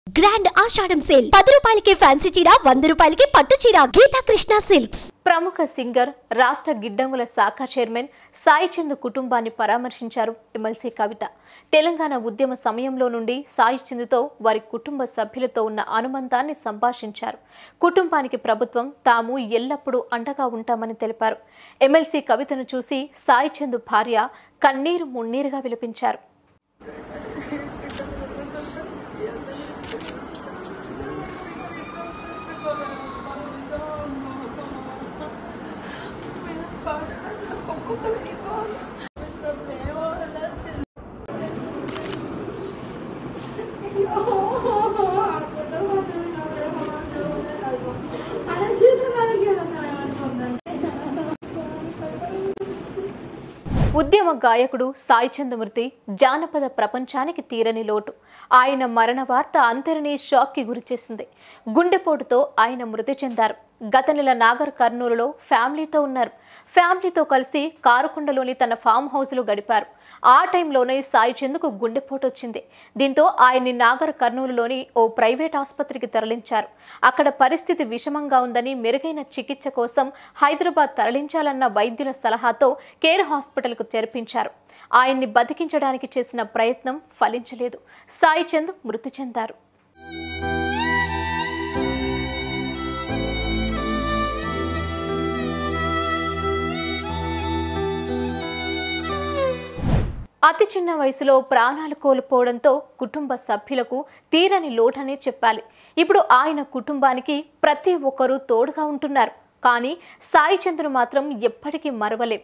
grand ఆషాఢం sale పది రూపాయలకి fancy చీర వంద రూపాయలకి పట్టు చీర గీతా కృష్ణ సిల్క్స్ ప్రముఖ సింగర్ రాష్ట్ర గిడ్డంగుల శాఖ చైర్మన్ సాయి చంద్ కుటుంబాన్ని పరామర్శించారు ఎమ్మెల్సీ కవిత తెలంగాణ ఉద్యమ సమయంలో నుండి సాయి చంద్తో వారి కుటుంబ సభ్యులతో ఉన్న అనుబంధాన్ని సంభాషించారు కుటుంబానికి ప్రభుత్వం తాము ఎల్లప్పుడూ అండగా ఉంటామని తెలిపారు ఎమ్మెల్సీ కవితను చూసి సాయి చంద్ భార్య కన్నీరు మున్నీరుగా విలపించారు ఉద్యమ గాయకుడు సాయి చంద్ మృతి జానపద ప్రపంచానికి తీరని లోటు ఆయన మరణ వార్త అందరినీ షాక్కి గురిచేసింది గుండెపోటుతో ఆయన మృతి చెందారు గత నెల నాగర్ కర్నూలులో ఫ్యామిలీతో ఉన్నారు ఫ్యామిలీతో కలిసి కారుకొండలోని తన ఫామ్ హౌస్లో గడిపారు ఆ టైంలోనే సాయి చంద్కు గుండెపోటు వచ్చింది దీంతో ఆయన్ని నాగర్ కర్నూలులోని ఓ ప్రైవేట్ ఆసుపత్రికి తరలించారు అక్కడ పరిస్థితి విషమంగా ఉందని మెరుగైన చికిత్స కోసం హైదరాబాద్ తరలించాలన్న వైద్యుల సలహాతో కేర్ హాస్పిటల్కు చేర్పించారు ఆయన్ని బతికించడానికి చేసిన ప్రయత్నం ఫలించలేదు సాయి చంద్ మృతి చెందారు అతి చిన్న వయసులో ప్రాణాలు కోల్పోవడంతో కుటుంబ సభ్యులకు తీరని లోటనే చెప్పాలి ఇప్పుడు ఆయన కుటుంబానికి ప్రతి ఒక్కరూ తోడుగా ఉంటున్నారు కానీ సాయి చంద్రు మాత్రం ఎప్పటికీ మరవలేం